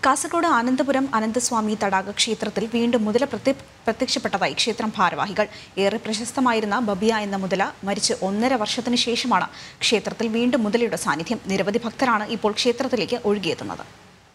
കാസർഗോഡ് ആനന്ദപുരം അനന്തസ്വാമി തടാക ക്ഷേത്രത്തിൽ വീണ്ടും മുതല പ്രത്യ പ്രത്യക്ഷപ്പെട്ടതായി ക്ഷേത്രം ഭാരവാഹികൾ ഏറെ പ്രശസ്തമായിരുന്ന ബബിയ എന്ന മുതല മരിച്ച് ഒന്നര വർഷത്തിന് ശേഷമാണ് ക്ഷേത്രത്തിൽ വീണ്ടും മുതലയുടെ സാന്നിധ്യം നിരവധി ഭക്തരാണ് ഇപ്പോൾ ക്ഷേത്രത്തിലേക്ക് ഒഴുകിയെത്തുന്നത്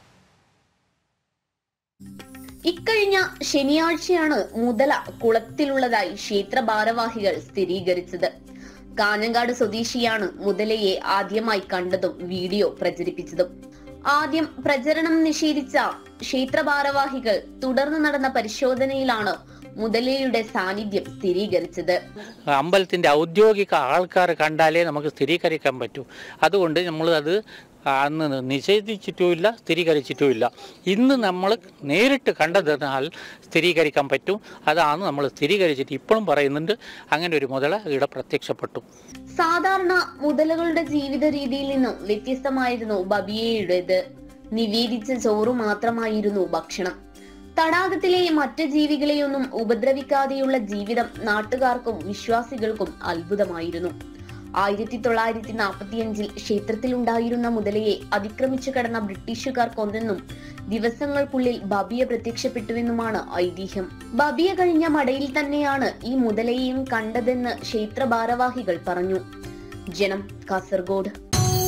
ഇക്കഴിഞ്ഞ ശനിയാഴ്ചയാണ് മുതല കുളത്തിലുള്ളതായി ക്ഷേത്ര ഭാരവാഹികൾ സ്ഥിരീകരിച്ചത് കാഞ്ഞങ്ങാട് സ്വദേശിയാണ് മുതലയെ ആദ്യമായി കണ്ടതും വീഡിയോ പ്രചരിപ്പിച്ചതും ആദ്യം പ്രചരണം നിഷേധിച്ച ക്ഷേത്ര ഭാരവാഹികൾ തുടർന്ന് നടന്ന പരിശോധനയിലാണ് മുതലയുടെ സാന്നിധ്യം സ്ഥിരീകരിച്ചത് അമ്പലത്തിൻ്റെ ഔദ്യോഗിക ആൾക്കാർ കണ്ടാലേ നമുക്ക് സ്ഥിരീകരിക്കാൻ പറ്റൂ അതുകൊണ്ട് നമ്മൾ അത് അന്ന് നിഷേധിച്ചിട്ടുമില്ല സ്ഥിരീകരിച്ചിട്ടുമില്ല ഇന്ന് നമ്മൾ നേരിട്ട് കണ്ടതിനാൽ സ്ഥിരീകരിക്കാൻ പറ്റും അതാണ് നമ്മൾ സ്ഥിരീകരിച്ചിട്ട് ഇപ്പോഴും പറയുന്നുണ്ട് അങ്ങനെ ഒരു മുതല ഇവിടെ പ്രത്യക്ഷപ്പെട്ടു സാധാരണ മുതലകളുടെ ജീവിത രീതിയിൽ നിന്നും വ്യത്യസ്തമായിരുന്നു ബബിയയുടേത് നിവേദിച്ച ചോറു മാത്രമായിരുന്നു ഭക്ഷണം തടാകത്തിലെ മറ്റ് ജീവികളെയൊന്നും ഉപദ്രവിക്കാതെയുള്ള ജീവിതം നാട്ടുകാർക്കും വിശ്വാസികൾക്കും അത്ഭുതമായിരുന്നു ആയിരത്തി തൊള്ളായിരത്തി നാൽപ്പത്തിയഞ്ചിൽ ക്ഷേത്രത്തിലുണ്ടായിരുന്ന മുതലയെ അതിക്രമിച്ചു കടന്ന ബ്രിട്ടീഷുകാർ കൊന്നെന്നും ദിവസങ്ങൾക്കുള്ളിൽ ബബിയ പ്രത്യക്ഷപ്പെട്ടുവെന്നുമാണ് ഐതിഹ്യം ബബിയ കഴിഞ്ഞ മടയിൽ തന്നെയാണ് ഈ മുതലയെയും കണ്ടതെന്ന് ക്ഷേത്ര ഭാരവാഹികൾ പറഞ്ഞു ജനം കാസർഗോഡ്